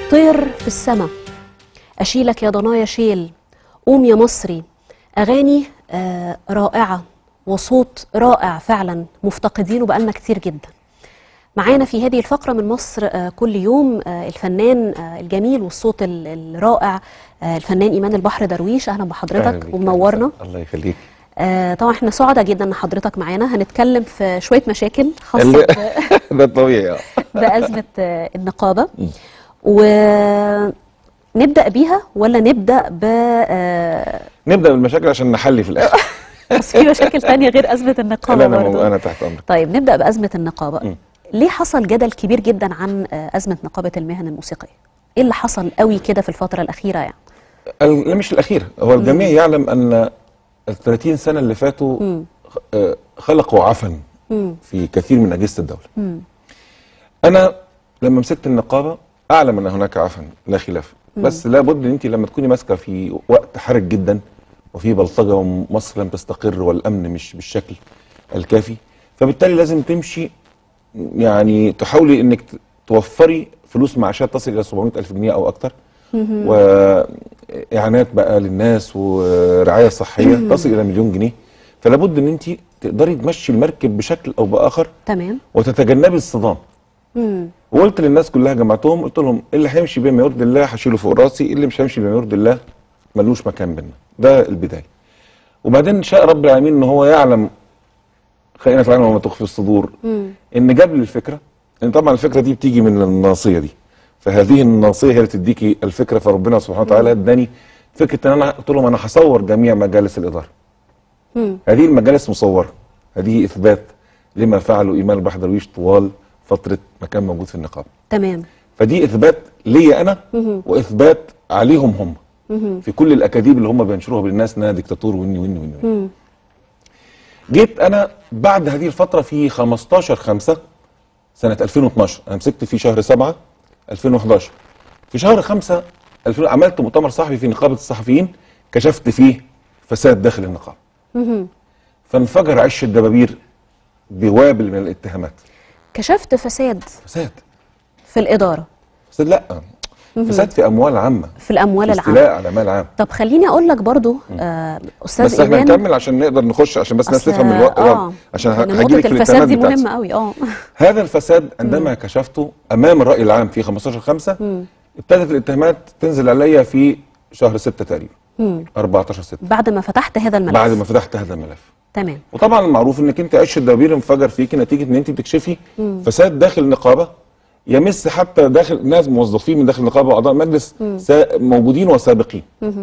طير في السماء أشيلك يا ضنايا شيل قوم يا مصري أغاني آه رائعة وصوت رائع فعلا مفتقدينه بقالنا كتير جدا معانا في هذه الفقرة من مصر آه كل يوم آه الفنان آه الجميل والصوت ال- الرائع آه الفنان إيمان البحر درويش أهلا أهلا بحضرتك بيك. ومنورنا الله يخليك آه طبعا احنا سعداء جدا ان حضرتك معانا هنتكلم في شويه مشاكل خاصه اللي- ب- ده طبيعي آه. بازمه آه، النقابه ونبدا بيها ولا نبدا ب آه، نبدا بالمشاكل عشان نحلي في الاخر بس في مشاكل تانية غير ازمه النقابه انا برضو. انا تحت امرك طيب نبدا بازمه النقابه م. ليه حصل جدل كبير جدا عن آه، ازمه نقابه المهن الموسيقيه ايه اللي حصل قوي كده في الفتره الاخيره يعني ال- لا مش الاخير هو الجميع يعلم ان ال 30 سنه اللي فاتوا خ- آه، خلقوا عفن مم. في كثير من اجهزه الدوله مم. انا لما مسكت النقابه اعلم ان هناك عفن لا خلاف بس لابد ان انت لما تكوني ماسكه في وقت حرج جدا وفي بلطجه ومصر لم تستقر والامن مش بالشكل الكافي فبالتالي لازم تمشي يعني تحاولي انك ت- توفري فلوس معاشات تصل الى 700 الف جنيه او اكتر واعانات بقى للناس ورعايه صحيه تصل الى مليون جنيه فلابد ان انت تقدري تمشي المركب بشكل او باخر تمام وتتجنبي الصدام مم. وقلت للناس كلها جمعتهم قلت لهم اللي هيمشي بما يرضي الله هشيله فوق راسي اللي مش هيمشي بما يرضي الله ملوش مكان بينا ده البدايه وبعدين شاء رب العالمين ان هو يعلم خائنة العالم وما تخفي الصدور مم. ان جاب لي الفكره ان طبعا الفكره دي بتيجي من الناصيه دي فهذه الناصيه هي اللي تديكي الفكره فربنا سبحانه وتعالى اداني فكره ان انا قلت لهم انا هصور جميع مجالس الاداره مم. هذه المجالس مصوره هذه اثبات لما فعله ايمان البحر درويش طوال فتره ما كان موجود في النقابه تمام فدي اثبات ليا انا واثبات عليهم هم في كل الاكاذيب اللي هم بينشروها بالناس انها ديكتاتور واني واني واني وإني. مم. جيت انا بعد هذه الفتره في 15 5 سنه 2012 انا مسكت في شهر 7 2011 في شهر 5 2000 عملت مؤتمر صحفي في نقابه الصحفيين كشفت فيه فساد داخل النقابه مهم. فانفجر عش الدبابير بوابل من الاتهامات كشفت فساد فساد في الاداره فساد لا فساد في اموال عامه في الاموال العامه استيلاء على مال عام طب خليني اقول لك برضو آه استاذ بس احنا ايمان نكمل عشان نقدر نخش عشان بس الناس أصل- تفهم الوقت اه عشان لأن هجيلك نقطه في الفساد الاتهامات دي بتاعتي. مهمه قوي اه هذا الفساد عندما كشفته امام الراي العام في 15 5 ابتدت الاتهامات تنزل عليا في شهر 6 تقريبا مم. 14 6 بعد ما فتحت هذا الملف بعد ما فتحت هذا الملف تمام وطبعا المعروف انك انت عش الدوابير انفجر فيك نتيجه ان انت بتكشفي فساد داخل النقابه يمس حتى داخل ناس موظفين من داخل النقابه واعضاء مجلس سا- موجودين وسابقين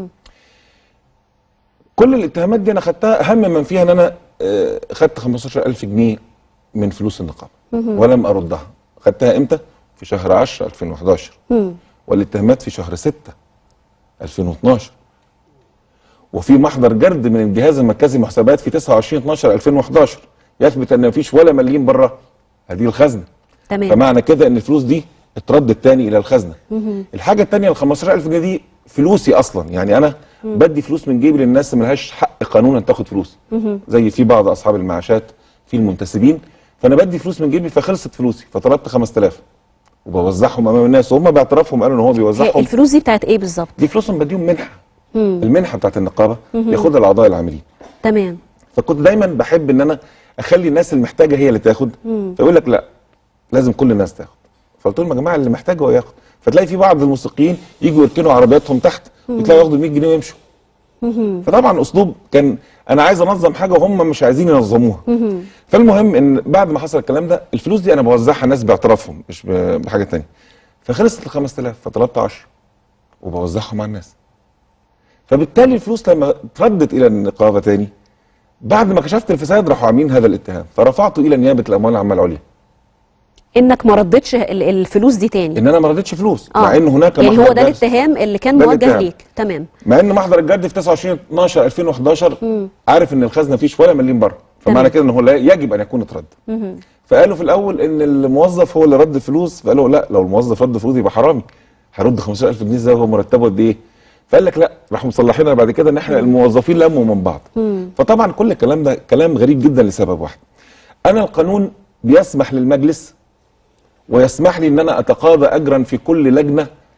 كل الاتهامات دي انا خدتها اهم من فيها ان انا آه، خدت 15000 جنيه من فلوس النقابه ولم اردها خدتها امتى في شهر 10 2011 مم. والاتهامات في شهر 6 2012 وفي محضر جرد من الجهاز المركزي محاسبات في 29 12 2011 يثبت ان مفيش ولا مليم بره هذه الخزنه تمام فمعنى كده ان الفلوس دي اتردت تاني الى الخزنه الحاجه الثانيه ال 15000 جنيه دي فلوسي اصلا يعني انا بدي فلوس من جيبي للناس اللي ملهاش حق قانونا تاخد فلوس زي في بعض اصحاب المعاشات في المنتسبين فانا بدي فلوس من جيبي فخلصت فلوسي فطلبت 5000 وبوزعهم امام الناس وهم باعترافهم قالوا ان هو هي بيوزعهم الفلوس دي بتاعت ايه بالظبط دي فلوسهم بديهم منحه المنحه بتاعت النقابه ياخدها الاعضاء العاملين تمام فكنت دايما بحب ان انا اخلي الناس المحتاجه هي اللي تاخد فيقول لك لا لازم كل الناس تاخد فقلت لهم يا جماعه اللي محتاج هو ياخد فتلاقي في بعض الموسيقيين يجوا يركنوا عربياتهم تحت يطلعوا ياخدوا 100 جنيه ويمشوا فطبعا اسلوب كان انا عايز انظم حاجه وهم مش عايزين ينظموها فالمهم ان بعد ما حصل الكلام ده الفلوس دي انا بوزعها ناس باعترافهم مش ب- بحاجه تانية فخلصت ال 5000 فطلبت 10 وبوزعهم على الناس فبالتالي الفلوس لما اتردت الى النقابه تاني بعد ما كشفت الفساد راحوا عاملين هذا الاتهام فرفعته الى نيابه الاموال العامه العليا انك ما ردتش ال- الفلوس دي تاني ان انا ما رضيتش فلوس اه مع ان هناك يعني محضر هو ده جرد- الاتهام اللي كان ده موجه الاتهام. ليك تمام مع ان محضر الجرد في 29 12 2011 عارف ان الخزنه فيش ولا مليم بره تمام. فمعنى كده ان هو لا يجب ان يكون اترد فقالوا في الاول ان الموظف هو اللي رد الفلوس فقالوا لا لو الموظف رد فلوس يبقى حرامي هرد 15000 جنيه ازاي وهو مرتبه قد ايه فقال لك لا راحوا مصلحينها بعد كده ان احنا الموظفين لموا من بعض فطبعا كل الكلام ده كلام غريب جدا لسبب واحد انا القانون بيسمح للمجلس ويسمح لي ان انا اتقاضى اجرا في كل لجنه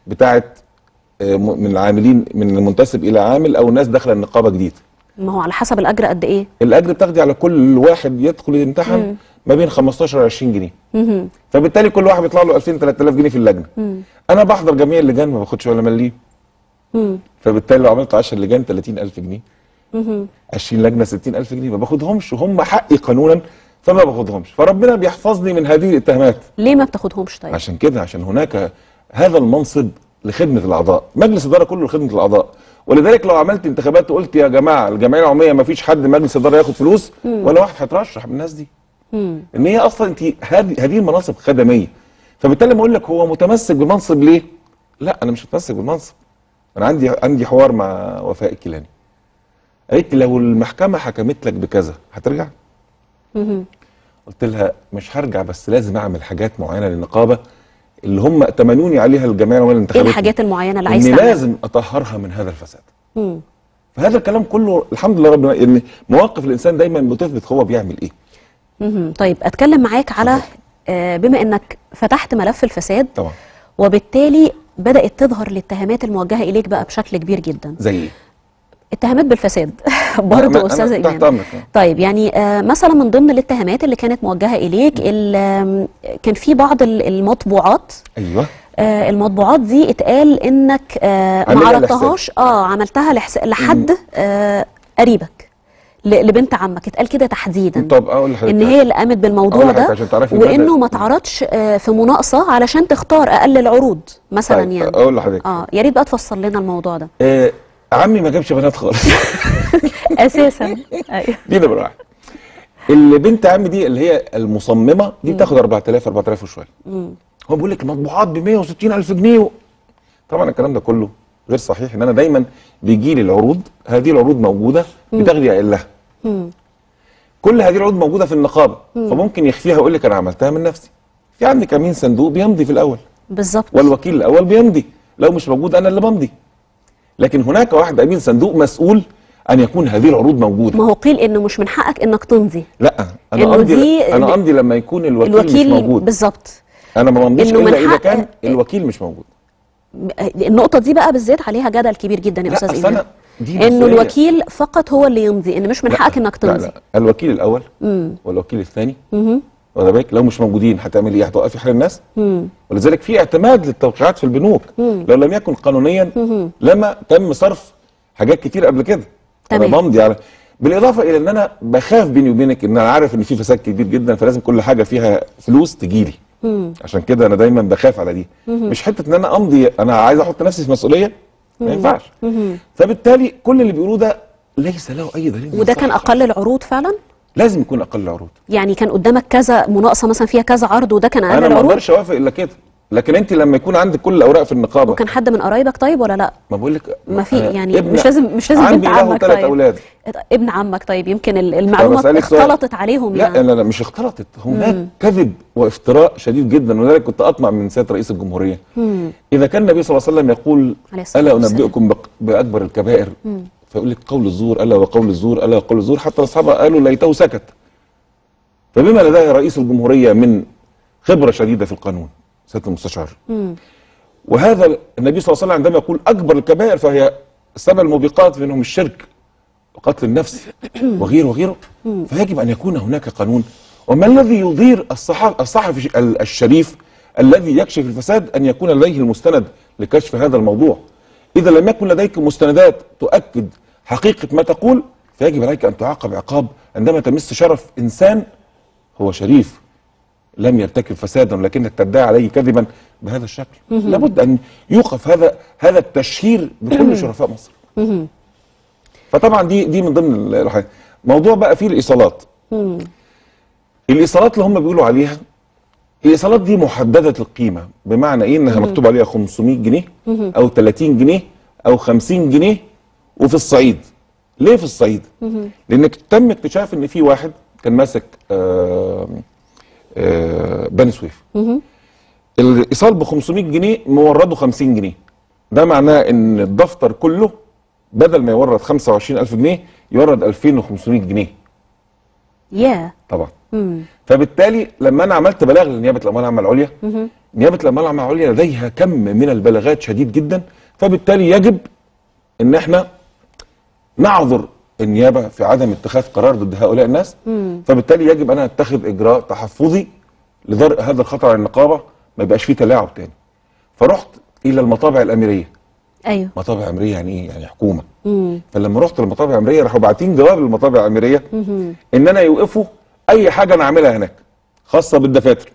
بتاعه آه، م- من العاملين من المنتسب الى عامل او ناس داخله النقابه جديد ما هو على حسب الاجر قد ايه الاجر بتاخدي على كل واحد يدخل يمتحن ما بين 15 و 20 جنيه مهم. فبالتالي كل واحد بيطلع له 2000 3000 جنيه في اللجنه انا بحضر جميع اللجان ما باخدش ولا مليم مم. فبالتالي لو عملت 10 لجان 30000 جنيه مهم. 20 لجنه 60000 جنيه ما باخدهمش وهم حقي قانونا فما باخدهمش فربنا بيحفظني من هذه الاتهامات ليه ما بتاخدهمش طيب عشان كده عشان هناك هذا المنصب لخدمه الاعضاء مجلس اداره كله لخدمه الاعضاء ولذلك لو عملت انتخابات وقلت يا جماعه الجمعيه العموميه ما فيش حد مجلس اداره ياخد فلوس ولا واحد هيترشح من الناس دي مم. ان هي اصلا انت هذه هذه المناصب خدميه فبالتالي لما اقول لك هو متمسك بمنصب ليه؟ لا انا مش متمسك بالمنصب انا عندي عندي حوار مع وفاء الكيلاني قالت لي لو المحكمه حكمت لك بكذا هترجع؟ مهم. قلت لها مش هرجع بس لازم اعمل حاجات معينه للنقابه اللي هم ائتمنوني عليها الجمعيه العموميه ايه الانتخابيه الحاجات المعينه اللي عايز اني تعملها لازم اطهرها من هذا الفساد مم. فهذا الكلام كله الحمد لله ربنا ان مواقف الانسان دايما بتثبت هو بيعمل ايه مهم. طيب اتكلم معاك على آه، بما انك فتحت ملف الفساد طبعا وبالتالي بدات تظهر الاتهامات الموجهه اليك بقى بشكل كبير جدا زي ايه؟ اتهامات بالفساد أنا- برضه أنا استاذ تحت ايمان أمرك. طيب يعني آه، مثلا من ضمن الاتهامات اللي كانت موجهه اليك ال- آم، كان في بعض ال- المطبوعات ايوه آه، المطبوعات دي اتقال انك آه، ما عاملها عرضتهاش اه عملتها لحس... لحد آه، قريبك ل- لبنت عمك اتقال كده تحديدا طب اقول لحضرتك ان هي اللي قامت بالموضوع أقول لحضرتك ده عشان تعرفي وانه مدى- ما اتعرضش آه، في مناقصه علشان تختار اقل العروض مثلا طيب يعني اقول لحضرتك اه يا ريت بقى تفسر لنا الموضوع ده آه عمي ما جابش بنات خالص اساسا ايوه دي نمره واحد اللي بنت عمي دي اللي هي المصممه دي بتاخد 4000 4000 وشويه هو بيقول لك المطبوعات ب 160 الف جنيه و... طبعا الكلام ده كله غير صحيح ان انا دايما بيجي لي العروض هذه العروض موجوده بتاخدي اقلها كل هذه العروض موجوده في النقابه فممكن يخفيها ويقول لك انا عملتها من نفسي في عندك امين صندوق بيمضي في الاول بالظبط والوكيل الاول بيمضي لو مش موجود انا اللي بمضي لكن هناك واحد امين صندوق مسؤول ان يكون هذه العروض موجوده ما هو قيل انه مش من حقك انك تمضي لا انا إنه امضي دي- انا امضي لما يكون الوكيل, الوكيل مش موجود بالظبط انا ما بمضيش إنه من الا اذا حق- كان الوكيل مش موجود النقطة دي بقى بالذات عليها جدل كبير جدا يا لا، أستاذ أصل إيمان أنا دي إنه مسؤولية. الوكيل فقط هو اللي يمضي إن مش من لا، حقك إنك لا تمضي لا الوكيل الاول والوكيل الثاني واخد بالك لو مش موجودين هتعمل ايه هتوقفي حال الناس ولذلك في اعتماد للتوقيعات في البنوك لو لم يكن قانونيا لما تم صرف حاجات كتير قبل كده انا تمام. بمضي على بالاضافه الى ان انا بخاف بيني وبينك ان انا عارف ان في فساد كبير جدا فلازم كل حاجه فيها فلوس تجيلي عشان كده انا دايما بخاف على دي مش حته ان انا امضي انا عايز احط نفسي في مسؤوليه ما ينفعش فبالتالي كل اللي بيقولوه ده ليس له اي دليل من وده كان الصحة. أقل العروض فعلا لازم يكون اقل العروض يعني كان قدامك كذا مناقصة مثلا فيها كذا عرض وده كان أقل انا ما العروض اقدرش اوافق الا كده لكن انت لما يكون عندك كل الاوراق في النقابه وكان حد من قرايبك طيب ولا لا ما بقول لك ما في أنا يعني ابن مش لازم مش لازم بنت عمي له عمك ثلاث طيب اولاد ابن عمك طيب يمكن ال- المعلومة بسألك سؤال. اختلطت عليهم لا يعني لا لا مش اختلطت هناك كذب وافتراء شديد جدا ولذلك كنت اطمع من سياده رئيس الجمهوريه اذا كان النبي صلى الله عليه وسلم يقول عليه الصلاة الا والسلام. انبئكم بق- باكبر الكبائر فيقول لك قول الزور الا وقول الزور الا وقول الزور حتى الاصحاب قالوا ليته سكت فبما لديه رئيس الجمهوريه من خبره شديده في القانون سياده المستشار وهذا النبي صلى الله عليه وسلم عندما يقول اكبر الكبائر فهي السبع الموبقات منهم الشرك وقتل النفس وغيره وغيره فيجب ان يكون هناك قانون وما الذي يضير الصحف الصحفي ال- الشريف الذي يكشف الفساد ان يكون لديه المستند لكشف هذا الموضوع اذا لم يكن لديك مستندات تؤكد حقيقه ما تقول فيجب عليك ان تعاقب عقاب عندما تمس شرف انسان هو شريف لم يرتكب فسادا ولكنك تدعي عليه كذبا بهذا الشكل لابد ان يوقف هذا هذا التشهير بكل شرفاء مصر فطبعا دي دي من ضمن الحاجات موضوع بقى فيه الايصالات الايصالات اللي هم بيقولوا عليها الايصالات دي محدده القيمه بمعنى ايه انها مكتوب عليها 500 جنيه او 30 جنيه او 50 جنيه وفي الصعيد ليه في الصعيد لان تم اكتشاف ان في واحد كان ماسك آه آه بني سويف الايصال ب 500 جنيه مورده 50 جنيه ده معناه ان الدفتر كله بدل ما يورد 25000 جنيه يورد 2500 جنيه يا طبعا فبالتالي لما انا عملت بلاغ لنيابه الاموال العامه العليا نيابه الاموال العامه العليا لديها كم من البلاغات شديد جدا فبالتالي يجب ان احنا نعذر النيابه في عدم اتخاذ قرار ضد هؤلاء الناس فبالتالي يجب ان اتخذ اجراء تحفظي لدرء هذا الخطر على النقابه ما يبقاش فيه تلاعب تاني فرحت الى المطابع الاميريه ايوه مطابع امريه يعني ايه يعني حكومه فلما رحت للمطابع الامريه راحوا باعتين جواب للمطابع الامريه ان انا يوقفوا اي حاجه انا اعملها هناك خاصه بالدفاتر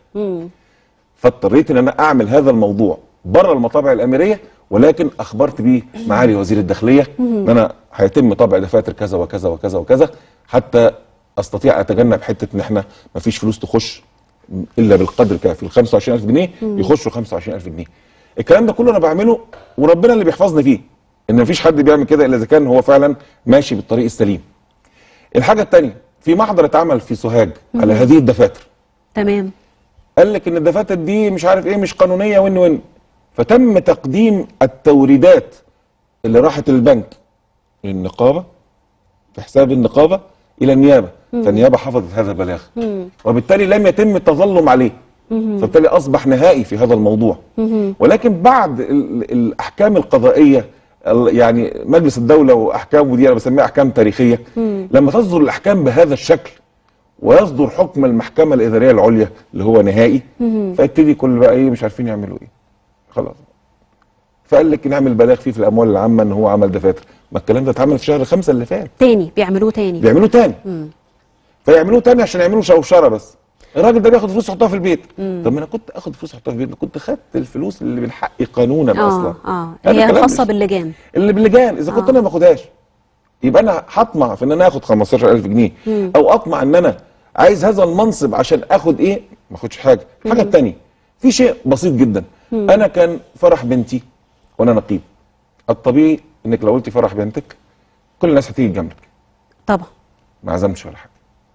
فاضطريت ان انا اعمل هذا الموضوع بره المطابع الاميريه ولكن اخبرت بيه معالي وزير الداخليه ان انا هيتم طبع دفاتر كذا وكذا وكذا وكذا حتى استطيع اتجنب حته ان احنا ما فيش فلوس تخش الا بالقدر كافي ال 25000 جنيه يخشوا 25000 جنيه الكلام ده كله انا بعمله وربنا اللي بيحفظني فيه ان مفيش حد بيعمل كده الا اذا كان هو فعلا ماشي بالطريق السليم الحاجه الثانيه في محضر اتعمل في سوهاج على هذه الدفاتر تمام قال لك ان الدفاتر دي مش عارف ايه مش قانونيه وين وين فتم تقديم التوريدات اللي راحت للبنك للنقابه في حساب النقابه الى النيابه فالنيابه حفظت هذا البلاغ وبالتالي لم يتم التظلم عليه فبالتالي اصبح نهائي في هذا الموضوع ولكن بعد ال- الاحكام القضائيه ال- يعني مجلس الدوله واحكامه دي انا بسميها احكام تاريخيه لما تصدر الاحكام بهذا الشكل ويصدر حكم المحكمه الاداريه العليا اللي هو نهائي فيبتدي كل بقى ايه مش عارفين يعملوا ايه خلاص فقال لك نعمل بلاغ فيه في الاموال العامه ان هو عمل دفاتر ما الكلام ده اتعمل في شهر خمسة اللي فات تاني بيعملوه تاني بيعملوه تاني فيعملوه تاني عشان يعملوا شوشره بس الراجل ده بياخد فلوس يحطها في البيت طب ما انا كنت اخد فلوس احطها في البيت كنت خدت الفلوس اللي من حقي قانونا اصلا اه اه هذا هي كلام خاصه مش- باللجان اللي باللجان اذا كنت آه. انا ما باخدهاش يبقى انا هطمع في ان انا اخد 15000 جنيه او اطمع ان انا عايز هذا المنصب عشان اخد ايه ما اخدش حاجه الحاجه الثانيه في شيء بسيط جدا انا كان فرح بنتي وانا نقيب الطبيعي انك لو قلتي فرح بنتك كل الناس هتيجي جنبك طبعا ما عزمش ولا حاجه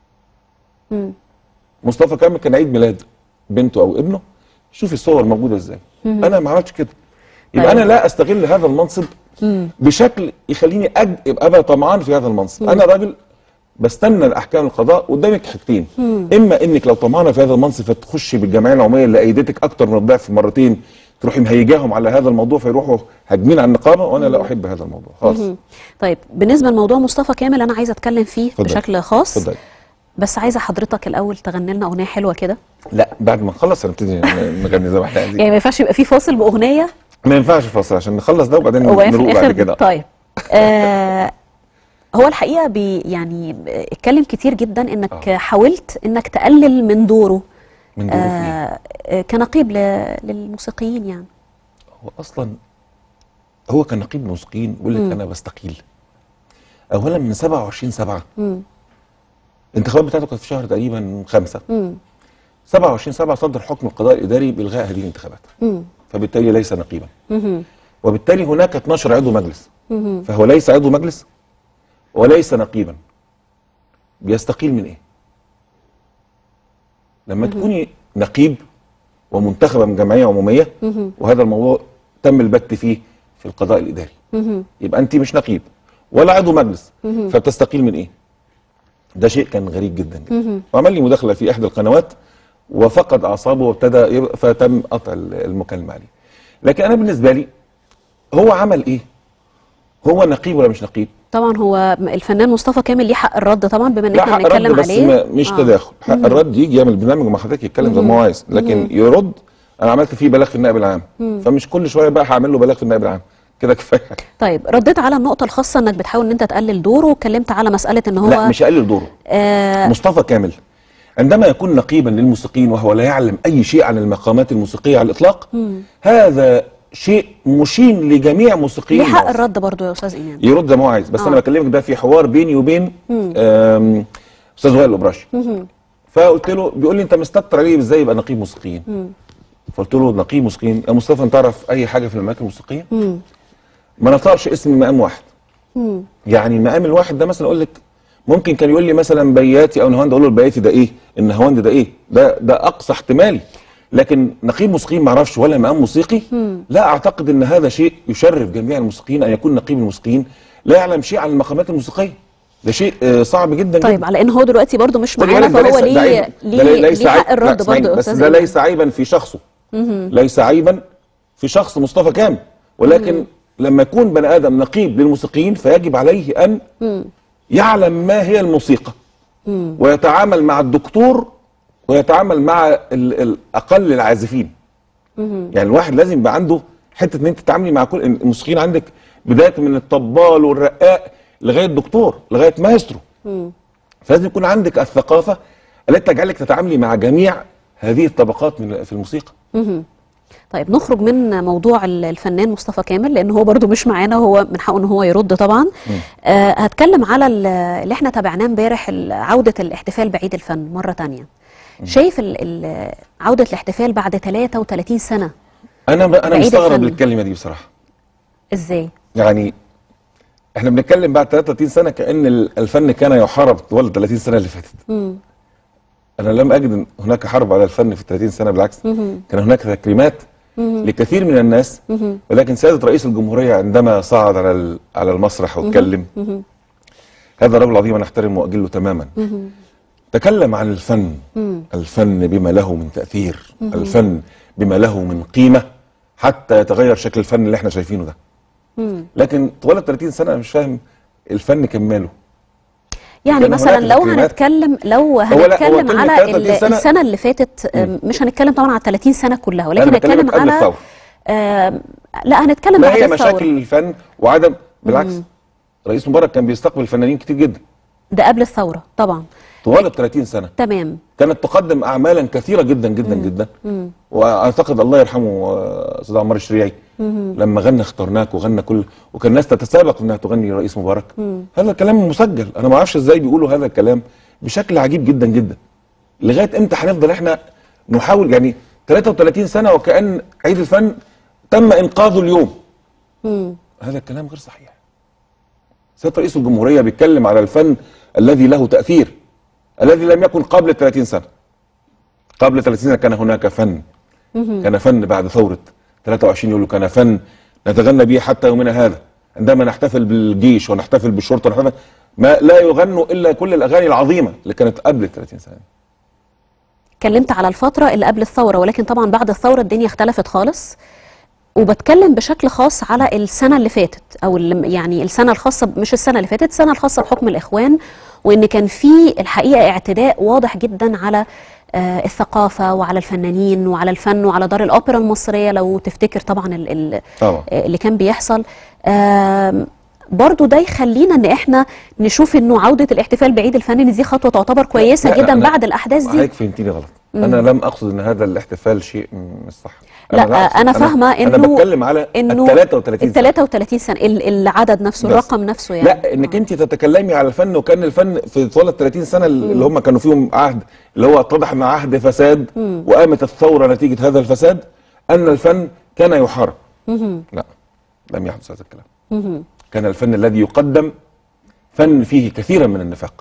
مصطفى كامل كان عيد ميلاد بنته او ابنه شوفي الصور موجوده ازاي انا ما عملتش كده يبقى طيب. انا لا استغل هذا المنصب بشكل يخليني أج... ابقى طمعان في هذا المنصب انا راجل بستنى الاحكام القضاء قدامك حاجتين اما انك لو طمعانه في هذا المنصب فتخشي بالجمعيه العموميه اللي ايدتك اكتر من الضعف مرتين تروحي مهيجاهم على هذا الموضوع فيروحوا هاجمين على النقابه وانا لا احب هذا الموضوع خالص طيب بالنسبه لموضوع مصطفى كامل انا عايزه اتكلم فيه اتفضل. بشكل خاص اتفضلي بس عايزه حضرتك الاول تغني لنا اغنيه حلوه كده لا بعد ما نخلص هنبتدي نغني زي ما احنا عايزين يعني ما ينفعش يبقى في فاصل باغنيه ما ينفعش فاصل عشان نخلص ده وبعدين وبعدين في نروق بعد الاخر كده طيب آه هو الحقيقه بي يعني اتكلم كتير جدا انك آه. حاولت انك تقلل من دوره من دوره فيه آه آه، كنقيب ل- للموسيقيين يعني هو اصلا هو كان نقيب موسيقيين بيقول لك انا بستقيل اولا من 27 7 الانتخابات بتاعته كانت في شهر تقريبا خمسة 27 7 صدر حكم القضاء الاداري بالغاء هذه الانتخابات فبالتالي ليس نقيبا وبالتالي هناك 12 عضو مجلس فهو ليس عضو مجلس وليس نقيبا بيستقيل من ايه لما تكوني نقيب ومنتخبه من جمعيه عموميه وهذا الموضوع تم البت فيه في القضاء الاداري يبقى انت مش نقيب ولا عضو مجلس فبتستقيل من ايه ده شيء كان غريب جدا, جدا. وعمل لي مداخله في احدى القنوات وفقد اعصابه وابتدى يب- فتم قطع ال- المكالمه عليه لكن انا بالنسبه لي هو عمل ايه هو نقيب ولا مش نقيب طبعا هو الفنان مصطفى كامل ليه حق الرد طبعا بما ان لا احنا حق رد بنتكلم بس عليه ما مش آه. تداخل حق الرد يجي يعمل برنامج مع حضرتك يتكلم زي ما هو عايز لكن يرد انا عملت فيه بلاغ في النائب العام فمش كل شويه بقى هعمل له بلاغ في النائب العام كده كفايه طيب رديت على النقطه الخاصه انك بتحاول ان انت تقلل دوره واتكلم على مساله ان هو لا مش اقلل دوره آه مصطفى كامل عندما يكون نقيبا للموسيقيين وهو لا يعلم اي شيء عن المقامات الموسيقيه على الاطلاق هذا شيء مشين لجميع موسيقيين ليه حق مصر. الرد برضو يا استاذ ايمان يرد زي ما هو عايز بس آه. انا بكلمك ده في حوار بيني وبين آم، استاذ وائل الابراشي فقلت له بيقول لي انت مستكتر عليه ازاي يبقى نقيب موسيقيين فقلت له نقيب موسيقيين يا مصطفى انت تعرف اي حاجه في المقامات الموسيقيه ما نطقش اسم مقام واحد يعني المقام الواحد ده مثلا اقول لك ممكن كان يقول لي مثلا بياتي او نهاوند اقول له البياتي ده ايه النهاوند ده ايه ده ده اقصى احتمالي لكن نقيب موسيقي ما اعرفش ولا مقام موسيقي لا اعتقد ان هذا شيء يشرف جميع الموسيقيين ان يكون نقيب الموسيقيين لا يعلم شيء عن المقامات الموسيقيه ده شيء آه، صعب جدا طيب جدا على ان هو دلوقتي برضو مش خد معانا بالك ده فهو ليس- ده ليه عيب. ده ليه ليس ليه عيب. حق الرد لا، اسمعيني، برضو يا بس استاذ ده إيمان. ليس عيبا في شخصه ليس عيبا في شخص مصطفى كامل ولكن لما يكون بني ادم نقيب للموسيقيين فيجب عليه ان يعلم ما هي الموسيقى ويتعامل مع الدكتور ويتعامل مع ال- ال- اقل العازفين يعني الواحد لازم يبقى عنده حته ان انت تتعاملي مع كل الموسيقيين عندك بدايه من الطبال والرقاق لغايه دكتور لغايه مايسترو فلازم يكون عندك الثقافه التي تجعلك تتعاملي مع جميع هذه الطبقات من في الموسيقى طيب نخرج من موضوع ال- الفنان مصطفى كامل لان هو برضو مش معانا هو من حقه ان هو يرد طبعا آه هتكلم على ال- اللي احنا تابعناه امبارح ال- عوده الاحتفال بعيد الفن مره تانية شايف ال ال عوده الاحتفال بعد 33 سنه انا انا بعيد مستغرب الفن. للكلمه دي بصراحه ازاي يعني احنا بنتكلم بعد 33 سنه كان ال- الفن كان يحارب طوال ال 30 سنه اللي فاتت انا لم اجد إن هناك حرب على الفن في 30 سنه بالعكس كان هناك تكريمات لكثير من الناس ولكن سياده رئيس الجمهوريه عندما صعد على ال- على المسرح واتكلم هذا رجل عظيم انا احترمه واجله تماما تكلم عن الفن الفن بما له من تاثير الفن بما له من قيمه حتى يتغير شكل الفن اللي احنا شايفينه ده لكن طوال ال 30 سنه انا مش فاهم الفن كان ماله يعني كان مثلا هناك لو تكريمات. هنتكلم لو هو لا، هو هنتكلم كلمة على 33 ال- سنة السنه اللي فاتت آم، مش هنتكلم طبعا على 30 سنه كلها ولكن أنا بكلمك هنتكلم قبل على الثورة. آم، لا هنتكلم ما بعد هي الثوره مشاكل الفن وعدم بالعكس رئيس مبارك كان بيستقبل الفنانين كتير جدا ده قبل الثوره طبعا طوال ال 30 سنه تمام كانت تقدم اعمالا كثيره جدا جدا جدا واعتقد الله يرحمه آه، استاذ عمار الشريعي لما غنى اخترناك وغنى كل وكان الناس تتسابق انها تغني رئيس مبارك هذا كلام مسجل انا ما اعرفش ازاي بيقولوا هذا الكلام بشكل عجيب جدا جدا لغايه امتى هنفضل احنا نحاول يعني 33 سنه وكان عيد الفن تم انقاذه اليوم هذا الكلام غير صحيح سياده رئيس الجمهوريه بيتكلم على الفن الذي له تاثير الذي لم يكن قبل 30 سنه قبل 30 سنه كان هناك فن كان فن بعد ثوره 23 يوليو كان فن نتغنى به حتى يومنا هذا عندما نحتفل بالجيش ونحتفل بالشرطه ونحتفل ما لا يغنوا الا كل الاغاني العظيمه اللي كانت قبل 30 سنه اتكلمت على الفتره اللي قبل الثوره ولكن طبعا بعد الثوره الدنيا اختلفت خالص وبتكلم بشكل خاص على السنه اللي فاتت او اللي- يعني السنه الخاصه ب- مش السنه اللي فاتت السنه الخاصه بحكم الاخوان وان كان في الحقيقه اعتداء واضح جدا على آه، الثقافه وعلى الفنانين وعلى الفن وعلى دار الاوبرا المصريه لو تفتكر طبعا ال- ال- طبعا. آه، اللي كان بيحصل آم، برضو ده يخلينا ان احنا نشوف انه عوده الاحتفال بعيد الفن إن دي خطوه تعتبر كويسه لا، لا، جدا أنا- بعد الاحداث دي حضرتك فهمتيني غلط انا لم اقصد ان هذا الاحتفال شيء مش صح لا أقصد- انا فاهمه انه انا بتكلم على انه ال 33 ال سنه 33 سنه ال- العدد نفسه بس. الرقم نفسه يعني لا انك انت تتكلمي على الفن وكان الفن في طوال ال 30 سنه اللي هم كانوا فيهم عهد اللي هو اتضح ان عهد فساد وقامت الثوره نتيجه هذا الفساد ان الفن كان يحارب لا لم يحدث هذا الكلام كان الفن الذي يقدم فن فيه كثيرا من النفاق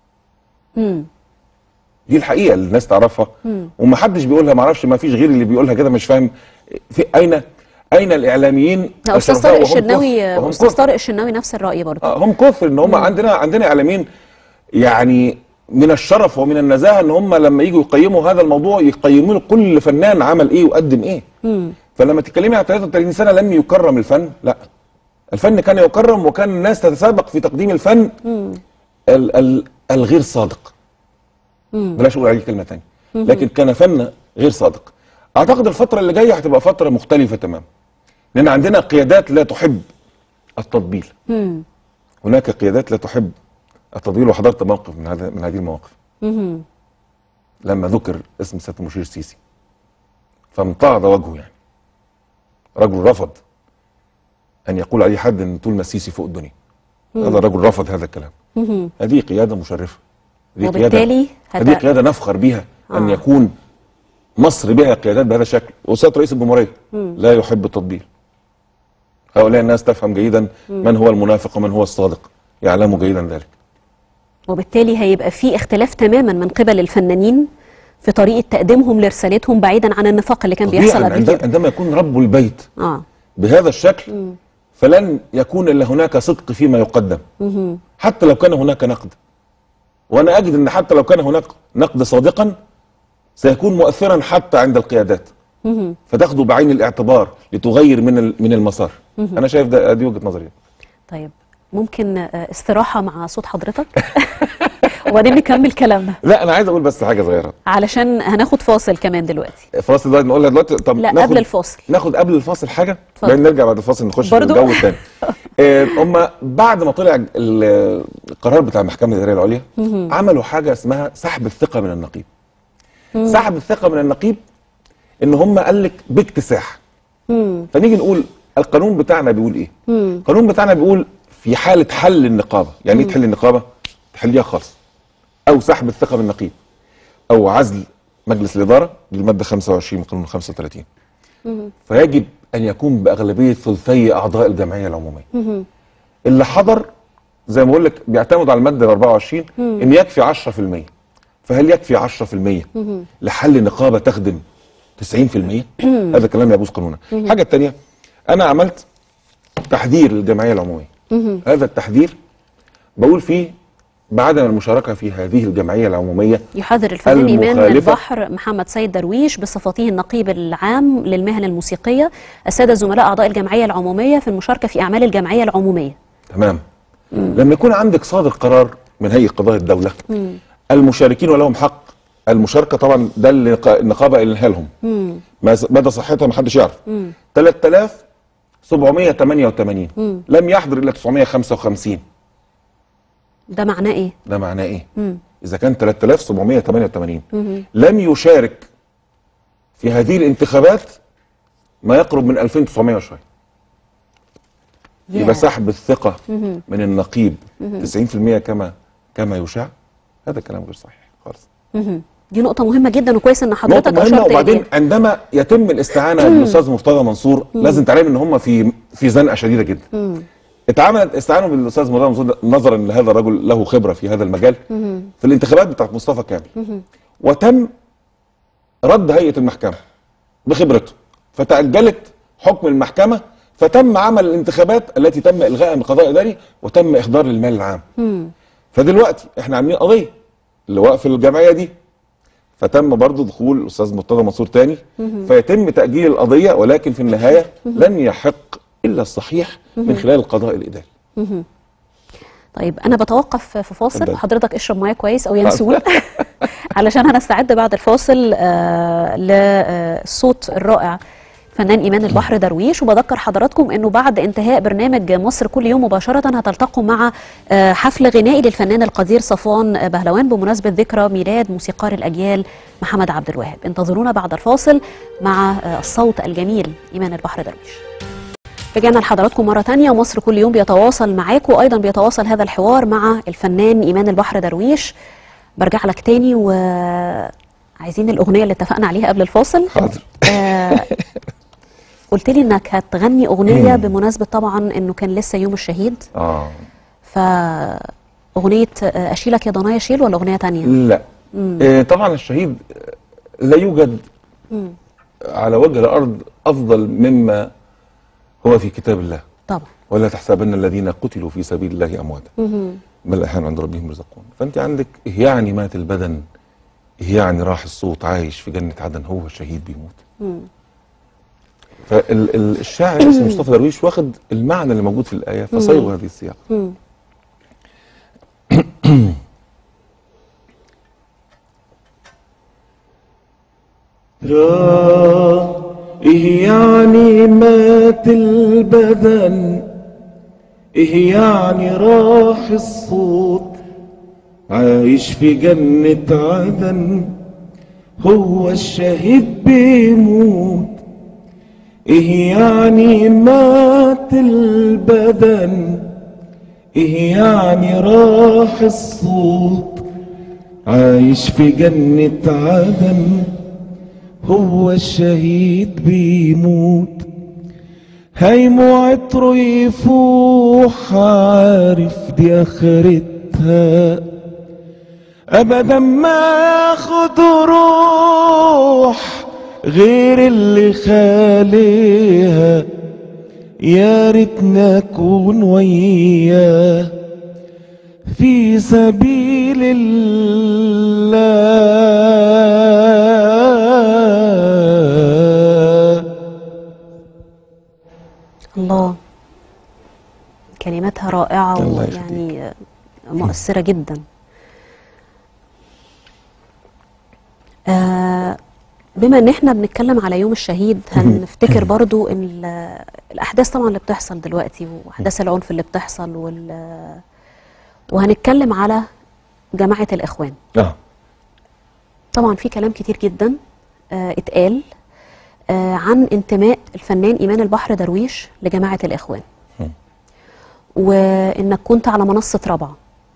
دي الحقيقه اللي الناس تعرفها ومحدش بيقولها ما اعرفش ما فيش غير اللي بيقولها كده مش فاهم في اين اين الاعلاميين لا استاذ الشرفاء طارق وهم الشناوي كثر- وهم استاذ كثر. طارق الشناوي نفس الراي برضه آه، هم كثر ان هم عندنا عندنا اعلاميين يعني من الشرف ومن النزاهه ان هم لما يجوا يقيموا هذا الموضوع يقيموا له كل فنان عمل ايه وقدم ايه فلما تتكلمي عن 33 سنه لم يكرم الفن لا الفن كان يكرم وكان الناس تتسابق في تقديم الفن ال ال الغير صادق بلاش اقول عليه كلمه ثانيه لكن كان فن غير صادق اعتقد الفتره اللي جايه هتبقى فتره مختلفه تماما لان عندنا قيادات لا تحب التطبيل هناك قيادات لا تحب التطبيل وحضرت موقف من هذا من هذه المواقف لما ذكر اسم سياده المشير السيسي فامتعض وجهه يعني رجل رفض ان يقول عليه حد ان طول ما السيسي فوق الدنيا هذا الرجل رفض هذا الكلام هذه قياده مشرفه هذه وبالتالي هت- هذه قياده نفخر بها ان آه. يكون مصر بها قيادات بهذا الشكل وسياده رئيس الجمهوريه لا يحب التطبيل هؤلاء الناس تفهم جيدا من هو المنافق ومن هو الصادق يعلموا جيدا ذلك وبالتالي هيبقى في اختلاف تماما من قبل الفنانين في طريقه تقديمهم لرسالتهم بعيدا عن النفاق اللي كان بيحصل طبيعي قبل عند- كده عندما يكون رب البيت اه بهذا الشكل فلن يكون الا هناك صدق فيما يقدم حتى لو كان هناك نقد وانا اجد ان حتى لو كان هناك نقد صادقا سيكون مؤثرا حتى عند القيادات فتاخده بعين الاعتبار لتغير من ال- من المسار انا شايف ده دي وجهه نظري طيب ممكن آه، استراحه مع صوت حضرتك وبعدين نكمل كلامنا لا انا عايز اقول بس حاجه صغيره علشان هناخد فاصل كمان دلوقتي فاصل دلوقتي نقولها دلوقتي طب لا ناخد قبل الفاصل ناخد قبل الفاصل حاجه اتفضل. بعدين نرجع بعد الفاصل نخش في برضو؟ الجو الثاني آه، هم بعد ما طلع ال- القرار بتاع المحكمه الاداريه العليا عملوا حاجه اسمها سحب الثقه من النقيب سحب الثقه من النقيب ان هم قال لك باكتساح فنيجي نقول القانون بتاعنا بيقول ايه القانون بتاعنا بيقول في حاله حل النقابه يعني ايه تحل النقابه تحليها خالص او سحب الثقه من النقيب او عزل مجلس الاداره دي الماده 25 من قانون 35 فيجب ان يكون باغلبيه ثلثي اعضاء الجمعيه العموميه اللي حضر زي ما بقول لك بيعتمد على الماده ال 24 ان يكفي 10% فهل يكفي 10% لحل نقابه تخدم 90% هذا كلام يجوز قانونا الحاجه الثانيه انا عملت تحذير للجمعيه العموميه هذا التحذير بقول فيه بعدم المشاركه في هذه الجمعيه العموميه يحذر الفنان إيمان المخالفة- البحر محمد سيد درويش بصفته النقيب العام للمهن الموسيقية السادة زملاء أعضاء الجمعية العمومية في المشاركة في أعمال الجمعية العمومية تمام لما يكون عندك صادر قرار من هيئه قضاء الدوله المشاركين ولهم حق المشاركه طبعا ده اللي النقا- النقابه قايلها لهم ما- مدى صحتها ما حدش يعرف 3788 لم يحضر الا 955 ده معناه إيه؟ ده معناه ايه اذا كان 3788 لم يشارك في هذه الانتخابات ما يقرب من 2900 وشويه يبقى ياه. سحب الثقه من النقيب 90% كما كما يشاع هذا كلام غير صحيح خالص دي نقطة مهمة جدا وكويس إن نقطة حضرتك مهمة أشرت وبعدين إليها عندما يتم الاستعانة بالاستاذ مرتضى منصور لازم تعلم ان هم في في زنقة شديدة جدا. اتعملت استعانوا بالاستاذ مرتضى منصور نظرا ان هذا الرجل له خبرة في هذا المجال في الانتخابات بتاعت مصطفى كامل. وتم رد هيئة المحكمة بخبرته فتأجلت حكم المحكمة فتم عمل الانتخابات التي تم الغائها من قضاء اداري وتم احضار للمال العام. فدلوقتي احنا عاملين قضية لوقف الجمعية دي فتم برضو دخول الاستاذ مرتضى منصور تاني فيتم تاجيل القضيه ولكن في النهايه لن يحق الا الصحيح من خلال القضاء الاداري طيب أنا بتوقف في فاصل اتفضل. حضرتك اشرب مياه كويس أو ينسون علشان هنستعد بعد الفاصل آه للصوت الرائع فنان إيمان البحر درويش وبذكر حضراتكم أنه بعد انتهاء برنامج مصر كل يوم مباشرة هتلتقوا مع آه حفل غنائي للفنان القدير صفوان بهلوان بمناسبة ذكرى ميلاد موسيقار الأجيال محمد عبد الوهاب انتظرونا بعد الفاصل مع آه الصوت الجميل إيمان البحر درويش رجعنا لحضراتكم مرة تانية مصر كل يوم بيتواصل معاكم وأيضا بيتواصل هذا الحوار مع الفنان إيمان البحر درويش برجع لك تاني وعايزين الأغنية اللي اتفقنا عليها قبل الفاصل حاضر آه قلت لي إنك هتغني أغنية بمناسبة طبعا إنه كان لسه يوم الشهيد اه فأغنية آه، أشيلك يا ضنايا شيل ولا أغنية تانية؟ لا آه طبعا الشهيد لا يوجد على وجه الارض افضل مما هو في كتاب الله طبعا ولا تحسبن الذين قتلوا في سبيل الله امواتا بل احيانا عند ربهم يرزقون فانت عندك إيه يعني مات البدن إيه يعني راح الصوت عايش في جنه عدن هو الشهيد بيموت فالشاعر اسمه مصطفى درويش واخد المعنى اللي موجود في الايه فصيغ هذه السياق را إيه يعني مات البدن إيه يعني راح الصوت عايش في جنة عدن هو الشهيد بيموت إيه يعني مات البدن إيه يعني راح الصوت عايش في جنة عدن هو الشهيد بيموت هيم عطره يفوح عارف دي اخرتها ابدا ما ياخد روح غير اللي خاليها يا ريتنا اكون وياه في سبيل الله الله كلماتها رائعة الله ويعني مؤثرة جدا آه، بما ان احنا بنتكلم على يوم الشهيد هنفتكر برضو ان ال- الاحداث طبعا اللي بتحصل دلوقتي واحداث العنف اللي بتحصل وال وهنتكلم على جماعة الاخوان اه طبعا في كلام كتير جدا آه، اتقال آه، عن انتماء الفنان ايمان البحر درويش لجماعه الاخوان وانك كنت على منصه رابعه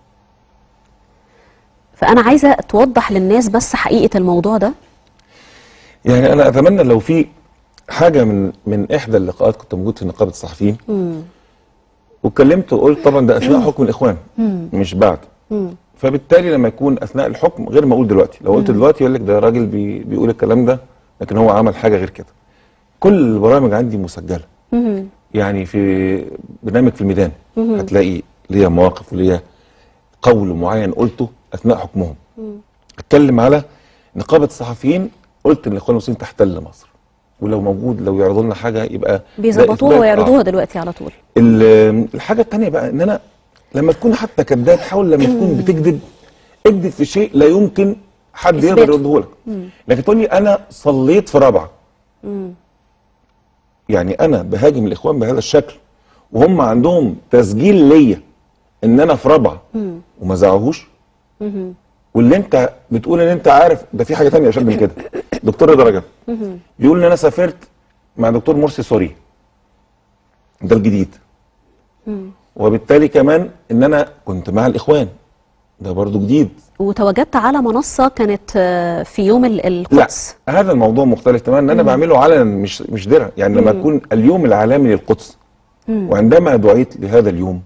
فانا عايزه توضح للناس بس حقيقه الموضوع ده يعني انا اتمنى لو في حاجه من من احدى اللقاءات كنت موجود في نقابه الصحفيين واتكلمت وقلت طبعا ده اثناء حكم الاخوان مش بعد فبالتالي لما يكون اثناء الحكم غير ما اقول دلوقتي لو قلت دلوقتي يقول لك ده راجل بي بيقول الكلام ده لكن هو عمل حاجه غير كده كل البرامج عندي مسجله يعني في برنامج في الميدان هتلاقي ليا مواقف وليا قول معين قلته اثناء حكمهم اتكلم على نقابه الصحفيين قلت ان الاخوان المسلمين تحتل مصر ولو موجود لو يعرضوا لنا حاجه يبقى ده بيظبطوها إثبات. ويعرضوها دلوقتي على طول ال- الحاجه الثانيه بقى ان انا لما تكون حتى كذاب حاول لما تكون بتكذب اكذب في شيء لا يمكن حد يقدر إثباته. يرده لك لكن تقول لي انا صليت في رابعه يعني انا بهاجم الاخوان بهذا الشكل وهم عندهم تسجيل ليا ان انا في رابعه وما زعوهوش واللي انت بتقول ان انت عارف ده في حاجه ثانيه اشد من كده دكتور رضا رجب بيقول ان انا سافرت مع دكتور مرسي سوري ده الجديد وبالتالي كمان ان انا كنت مع الاخوان ده برضو جديد وتواجدت على منصه كانت آه، في يوم ال- لا القدس هذا الموضوع مختلف تماما ان انا بعمله علنا مش مش درع يعني لما يكون اليوم العالمي للقدس وعندما دعيت لهذا اليوم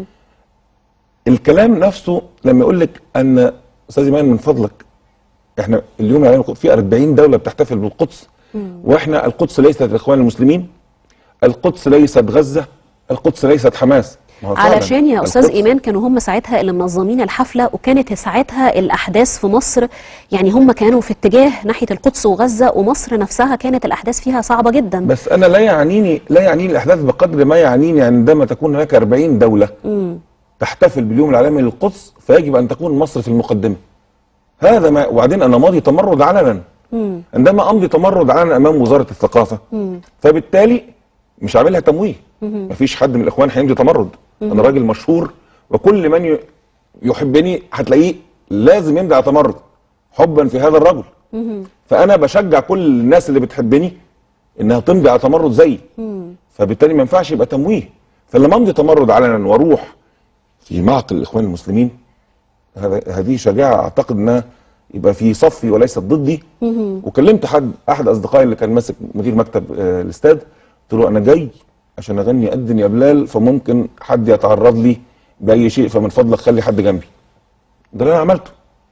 الكلام نفسه لما يقول لك ان استاذ ايمان من فضلك احنا اليوم العالمي للقدس في 40 دوله بتحتفل بالقدس واحنا القدس ليست الاخوان المسلمين القدس ليست غزه القدس ليست حماس ما هو فعلاً علشان يا استاذ القدس- ايمان كانوا هم ساعتها اللي منظمين الحفله وكانت ساعتها الاحداث في مصر يعني هم كانوا في اتجاه ناحيه القدس وغزه ومصر نفسها كانت الاحداث فيها صعبه جدا بس انا لا يعنيني لا يعنيني الاحداث بقدر ما يعنيني عندما تكون هناك 40 دوله تحتفل باليوم العالمي للقدس فيجب ان تكون مصر في المقدمه هذا ما وبعدين انا ماضي تمرد علنا عندما امضي تمرد علنا امام وزاره الثقافه فبالتالي مش عاملها تمويه مفيش حد من الاخوان هيمضي تمرد انا راجل مشهور وكل من ي- يحبني هتلاقيه لازم يمضي على تمرد حبا في هذا الرجل فانا بشجع كل الناس اللي بتحبني انها تمضي على تمرد زيي فبالتالي ما ينفعش يبقى تمويه فلما امضي تمرد علنا واروح في معقل الاخوان المسلمين هذا هذه شجاعه اعتقد انها يبقى في صفي وليست ضدي وكلمت حد احد اصدقائي اللي كان ماسك مدير مكتب آه، الاستاد قلت له انا جاي عشان اغني قدن يا بلال فممكن حد يتعرض لي باي شيء فمن فضلك خلي حد جنبي ده اللي انا عملته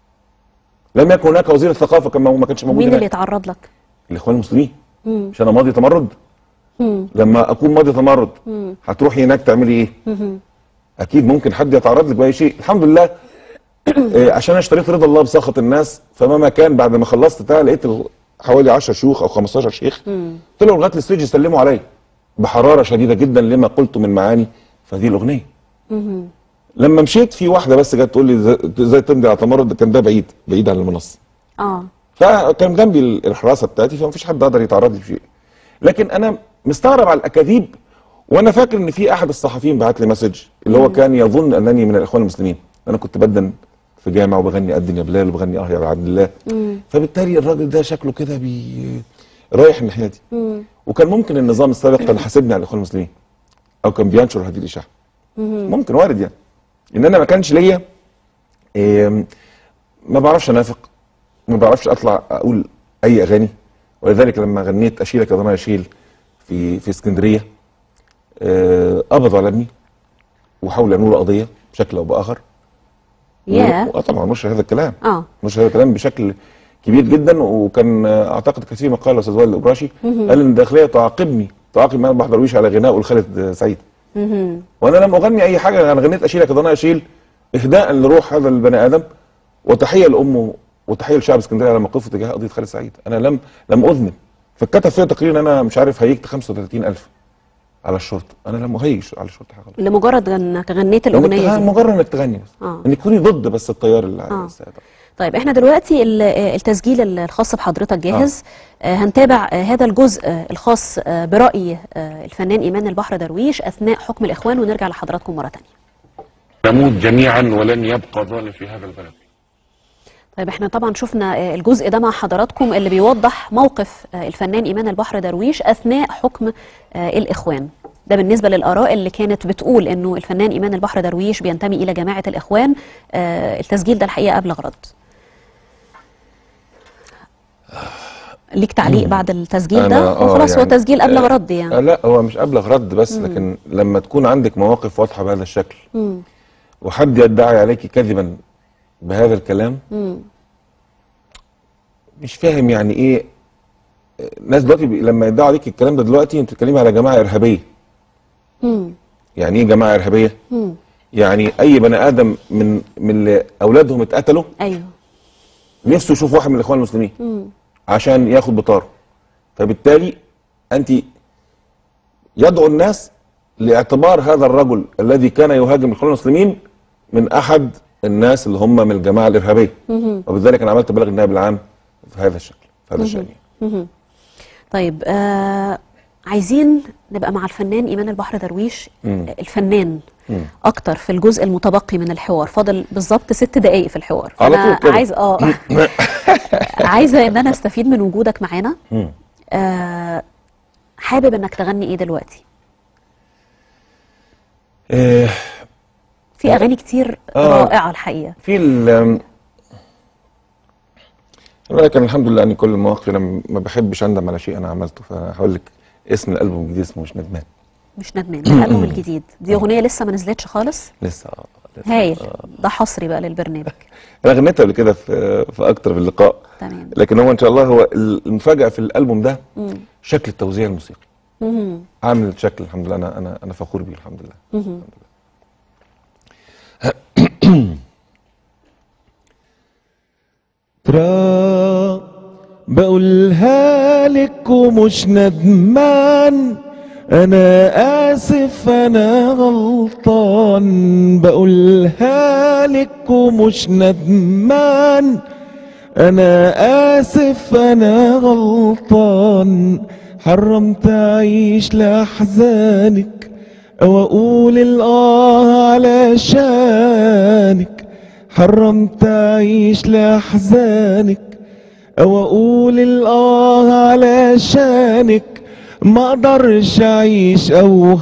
لم يكن هناك وزير الثقافه كما هو ما كانش موجود مين اللي هناك يتعرض لك الاخوان المسلمين مش انا ماضي تمرد لما اكون ماضي تمرد هتروحي هناك تعملي ايه اكيد ممكن حد يتعرض لك باي شيء الحمد لله آه، عشان اشتريت رضا الله بسخط الناس فمهما كان بعد ما خلصت بتاع لقيت ال- حوالي 10 شيوخ او 15 شيخ طلعوا لغايه الاستيج يسلموا عليا بحراره شديده جدا لما قلت من معاني في هذه الاغنيه لما مشيت في واحده بس جت تقول لي إزاي- ازاي تمضي على تمرد كان ده بعيد بعيد عن المنصه اه فكان جنبي ال- الحراسه بتاعتي فمفيش حد قدر يتعرض لي في شيء لكن انا مستغرب على الاكاذيب وانا فاكر ان في احد الصحفيين بعت لي مسج اللي هو كان يظن انني من الاخوان المسلمين انا كنت بدن في جامع وبغني قدن يا بلال وبغني اه يا عبد الله فبالتالي الراجل ده شكله كده بي رايح الناحيه دي وكان ممكن النظام السابق كان حاسبني على الاخوان المسلمين او كان بينشر هذه الاشاعه ممكن وارد يعني ان انا ما كانش ليا إيه، ما بعرفش انافق ما بعرفش اطلع اقول اي اغاني ولذلك لما غنيت اشيلك يا ضنا اشيل في في اسكندريه آه، قبضوا على ابني وحاولوا يعملوا له قضيه بشكل او باخر ياه اه طبعا مش هذا الكلام اه مش هذا الكلام بشكل كبير جدا وكان آه، اعتقد كان في مقال الاستاذ وائل الابراشي قال ان الداخليه تعاقبني تعاقب مهند بحر درويش على غنائه لخالد آه، سعيد وانا لم اغني اي حاجه انا غنيت اشيلك يا ضنا اشيل اهداء لروح هذا البني ادم وتحيه لامه وتحيه لشعب اسكندريه على موقفه تجاه قضيه خالد سعيد انا لم لم اذنب فكتب فيها تقرير ان انا مش عارف هيجت 35000 على الشرطه انا لم اهيج على الشرطه حاجه خالص. لمجرد انك غنيت إنك الاغنيه تغني- دي مجرد انك تغني بس آه. انك تكوني ضد بس التيار اللي آه. السائد. طيب احنا دلوقتي ال- التسجيل الخاص بحضرتك جاهز آه. هنتابع آه، هذا الجزء آه، الخاص آه، برأي آه، الفنان إيمان البحر درويش أثناء حكم الإخوان ونرجع لحضراتكم مرة تانية نموت جميعا ولن يبقى ظالم في هذا البلد طيب احنا طبعا شفنا آه، الجزء ده مع حضراتكم اللي بيوضح موقف آه، الفنان إيمان البحر درويش أثناء حكم آه، الإخوان ده بالنسبة للآراء اللي كانت بتقول إنه الفنان إيمان البحر درويش بينتمي إلى جماعة الإخوان آه، التسجيل ده الحقيقة أبلغ رد ليك تعليق بعد التسجيل ده آه، وخلاص هو يعني- تسجيل أبلغ آه، رد يعني آه، لا هو مش ابلغ رد بس لكن لما تكون عندك مواقف واضحه بهذا الشكل مم. وحد يدعي عليك كذبا بهذا الكلام مم. مش فاهم يعني ايه الناس دلوقتي بي- لما يدعوا عليك الكلام ده دلوقتي انت بتتكلمي على جماعه ارهابيه مم. يعني ايه جماعه ارهابيه مم. يعني اي بني ادم من من اللي اولادهم اتقتلوا ايوه نفسه يشوف واحد من الاخوان المسلمين مم. عشان ياخد بطاره فبالتالي انت يدعو الناس لاعتبار هذا الرجل الذي كان يهاجم الاخوان المسلمين من احد الناس اللي هم من الجماعه الارهابيه وبذلك انا عملت بلاغ النائب العام في هذا الشكل في هذا الشان يعني. طيب آه عايزين نبقى مع الفنان ايمان البحر درويش مم. الفنان مم. اكتر في الجزء المتبقي من الحوار فاضل بالظبط ست دقائق في الحوار على فأنا طول كده. عايز اه عايزه ان انا استفيد من وجودك معانا مم. آه حابب انك تغني ايه دلوقتي آه، في اغاني كتير آه. رائعه الحقيقه في ال لكن الحمد لله ان كل المواقف انا ما بحبش اندم على شيء انا عملته فهقول لك اسم الالبوم الجديد اسمه مش ندمان مش ندمان الالبوم الجديد دي اغنيه لسه ما نزلتش خالص لسه آه، لسه. هايل ده حصري بقى للبرنامج انا غنيتها قبل كده في في اكتر من لقاء تمام لكن هو ان شاء الله هو المفاجاه في الالبوم ده شكل التوزيع الموسيقي مم. عامل شكل الحمد لله انا انا انا فخور بيه الحمد لله مهم. ترى بقولها لك ومش ندمان انا اسف انا غلطان بقولها لك ومش ندمان انا اسف انا غلطان حرمت اعيش لاحزانك او اقول الاه علشانك حرمت اعيش لاحزانك او اقول الاه علشانك ما اقدرش اعيش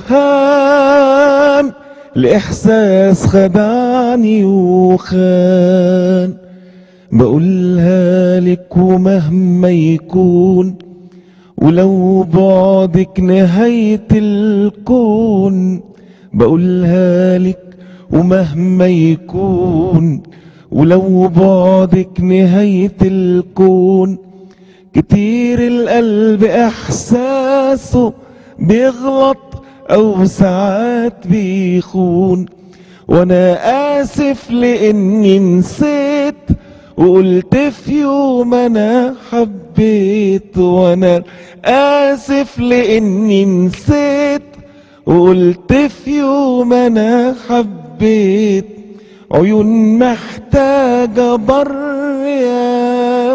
اوهام لاحساس خدعني وخان بقولها لك ومهما يكون ولو بعدك نهاية الكون بقولها لك ومهما يكون ولو بعدك نهاية الكون كتير القلب احساسه بيغلط او ساعات بيخون وانا اسف لاني نسيت وقلت في يوم انا حبيت وانا اسف لاني نسيت وقلت في يوم انا حبيت عيون محتاجة بر يا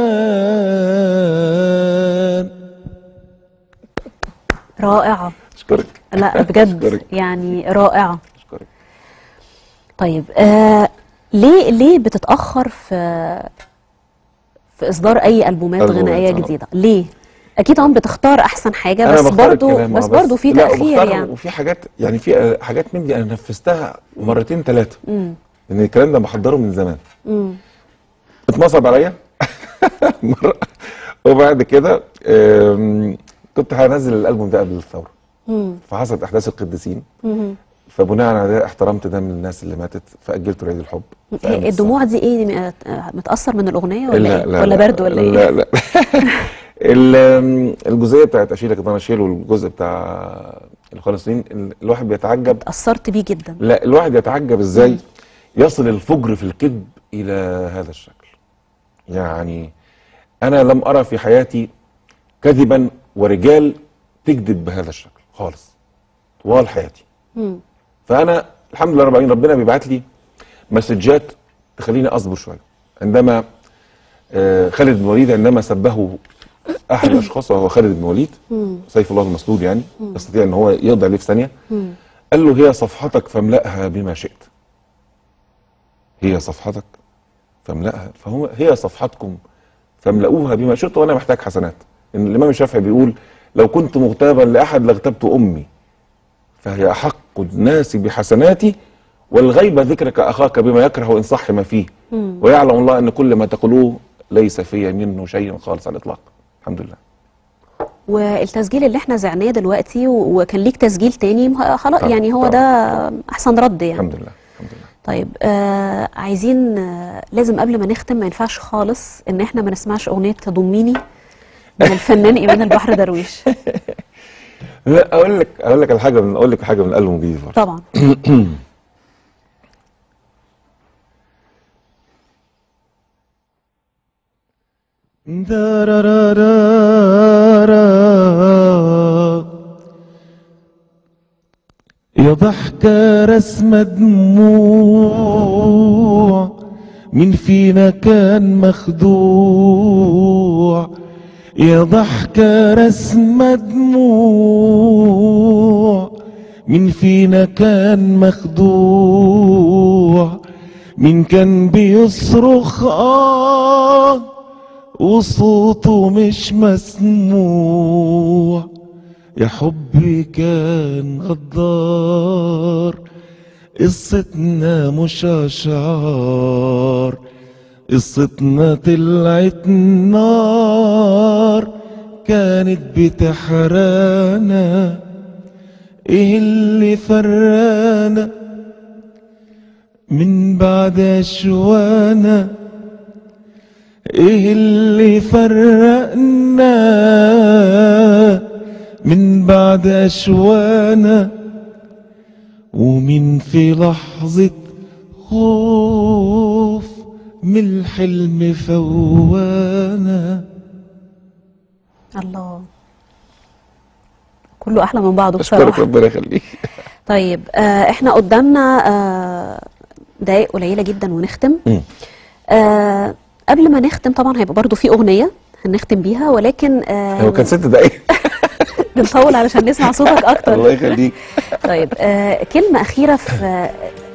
مان رائعه اشكرك لا بجد أشكرك. يعني رائعه اشكرك طيب آه ليه ليه بتتاخر في في اصدار اي البومات ألبومات، غنائيه آه. جديده ليه اكيد طبعا بتختار احسن حاجه أنا بس بختار برضو الكلام، بس آه، برضو في لا، تاخير وبختار- يعني وفي حاجات يعني في حاجات من دي انا نفذتها مرتين ثلاثه امم لان الكلام ده بحضره من زمان امم اتنصب عليا مره وبعد كده آم، كنت هنزل الالبوم ده قبل الثوره امم فحصلت احداث القديسين امم فبناء على ده احترمت ده من الناس اللي ماتت فاجلته لعيد الحب في أيام الدموع دي ايه دي م- متاثر من الاغنيه ولا لا ايه لا ولا لا برد ولا لا ايه لا ال- الجزئيه بتاعت اشيلك انا اشيل والجزء بتاع الاخوان المسلمين ال- الواحد بيتعجب اتاثرت بيه جدا لا الواحد يتعجب ازاي يصل الفجر في الكذب الى هذا الشكل يعني انا لم ارى في حياتي كذبا ورجال تكذب بهذا الشكل خالص طوال حياتي مم. فانا الحمد لله رب العالمين ربنا بيبعت لي مسجات تخليني اصبر شويه عندما آه، خالد بن الوليد عندما سبه احد الاشخاص وهو خالد بن الوليد سيف الله المسلول يعني يستطيع ان هو يقضي عليه في ثانيه قال له هي صفحتك فاملأها بما شئت هي صفحتك فاملأها فهو هي صفحتكم فاملأوها بما شئت وانا محتاج حسنات ان الامام الشافعي بيقول لو كنت مغتابا لاحد لاغتبت امي فهي احق الناس بحسناتي والغيب ذكرك اخاك بما يكره ان صح ما فيه ويعلم الله ان كل ما تقولوه ليس في منه شيء خالص على الاطلاق الحمد لله والتسجيل اللي احنا زعناه دلوقتي و- وكان ليك تسجيل تاني مه- خلاص طبعا، يعني هو طبعا، ده احسن رد يعني الحمد لله الحمد لله طيب آه عايزين آه لازم قبل ما نختم ما ينفعش خالص ان احنا ما نسمعش اغنيه ضميني من الفنان ايمان البحر درويش لا اقول لك اقول لك على حاجه من اقول لك حاجه من الالبوم الجديد برضه. طبعا دا-را-را-را-را. يا ضحكة رسمة دموع مين فينا كان مخدوع يا ضحكة رسمة دموع مين فينا كان مخدوع مين كان بيصرخ آه وصوته مش مسموع يا حبي كان غدار قصتنا مش أشعار قصتنا طلعت نار كانت بتحرانا ايه اللي فرانا من بعد أشوانا ايه اللي فرقنا من بعد أشوانا ومين في لحظة خوف من الحلم فوانا الله كله احلى من بعضه اشكرك بصراحه ربنا يخليك طيب آه احنا قدامنا آه دقايق قليله جدا ونختم مم. آه قبل ما نختم طبعا هيبقى برضو في اغنيه هنختم بيها ولكن آه هو كان ست دقايق بنطول علشان نسمع صوتك اكتر الله يخليك طيب آه كلمة أخيرة في